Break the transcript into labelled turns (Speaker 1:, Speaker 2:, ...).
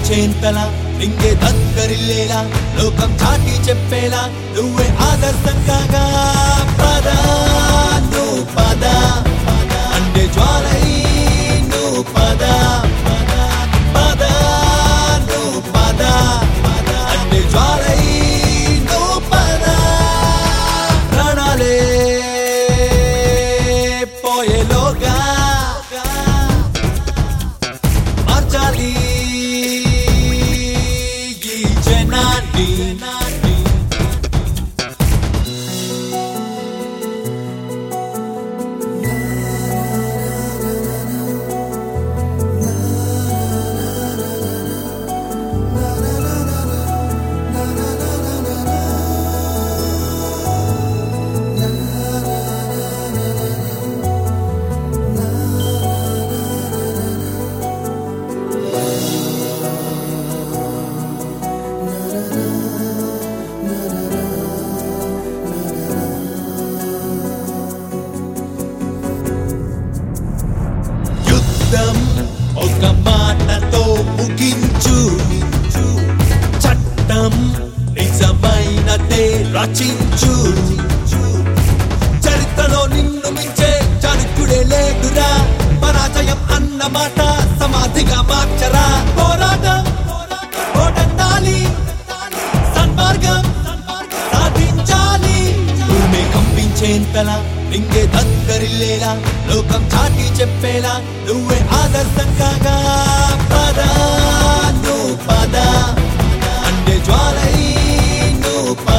Speaker 1: కంపించేంతలా నింగే దగ్గరిల్లేలా లోకం చాటి చెప్పేలా నువ్వే ఆదర్శం కాగా పద నువ్వు పద అంటే జ్వాలై నువ్వు పద పద నువ్వు పద అంటే జ్వాలై నువ్వు పద ప్రాణాలే పోయేలోగా మార్చాలి ఈ జనాన్ని యుద్ధం ఒక మాటతో ముగించు చట్టం నిజమైనదే రచించు చరిత్రలో నిన్ను మించే చరుకుడే లేదురా పరాజయం అన్న మాట సమాధిగా మార్చరా పోరాటం పోటెత్తాలి సన్మార్గం సాధించాలి భూమి కంపించేంతలా నింగే దగ్గరిల్లేలా లోకం చాటి చెప్పేలా నువ్వే ఆదర్శం కాగా పద నువ్వు పద అంటే జ్వాలై నువ్వు పద